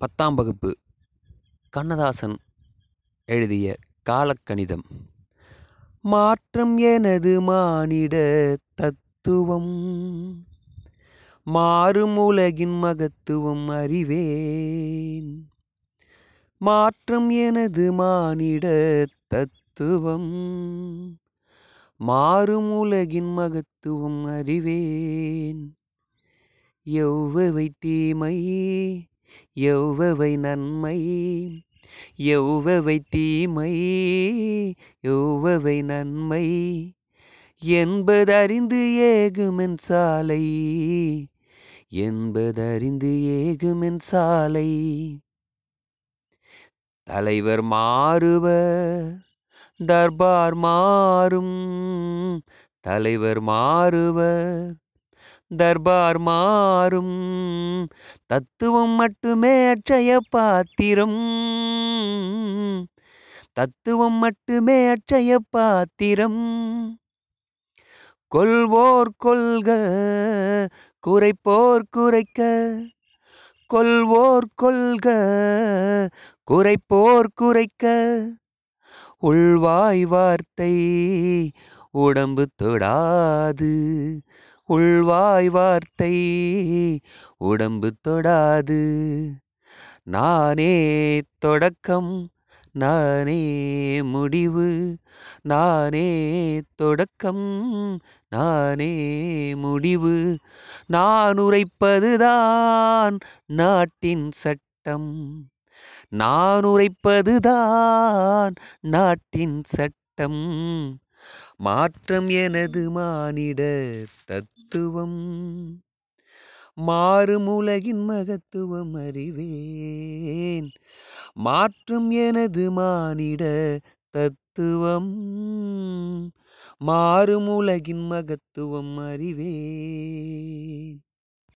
பத்தாம் வகுப்பு கண்ணதாசன் எழுதிய காலக்கணிதம் மாற்றம் எனது மானிட தத்துவம் மாறும் உலகின் மகத்துவம் அறிவேன் மாற்றம் எனது மானிட தத்துவம் மாறும் உலகின் மகத்துவம் அறிவேன் எவ்வவை தீமை எவ்வவை நன்மை எவ்வவை தீமை எவ்வவை நன்மை என்பதறிந்து ஏகுமென் சாலை என்பதறிந்து ஏகுமென் சாலை தலைவர் மாறுவர் தர்பார் மாறும் தலைவர் மாறுவர் தர்பார் மாறும் தத்துவம் மட்டுமே அட்சய பாத்திரம் தத்துவம் மட்டுமே அட்சய பாத்திரம் கொள்வோர் கொள்க குறைப்போர் குறைக்க கொள்வோர் கொள்க குறைப்போர் குறைக்க உள்வாய் வார்த்தை உடம்பு தொடாது உள்வாய் வார்த்தை உடம்பு தொடாது நானே தொடக்கம் நானே முடிவு நானே தொடக்கம் நானே முடிவு நான் உரைப்பதுதான் நாட்டின் சட்டம் நான் உரைப்பதுதான் நாட்டின் சட்டம் மாற்றம் எனது மானிட தத்துவம் மாறும் உலகின் மகத்துவம் அறிவேன் மாற்றம் எனது மானிட தத்துவம் மாறும் உலகின் மகத்துவம் அறிவேன்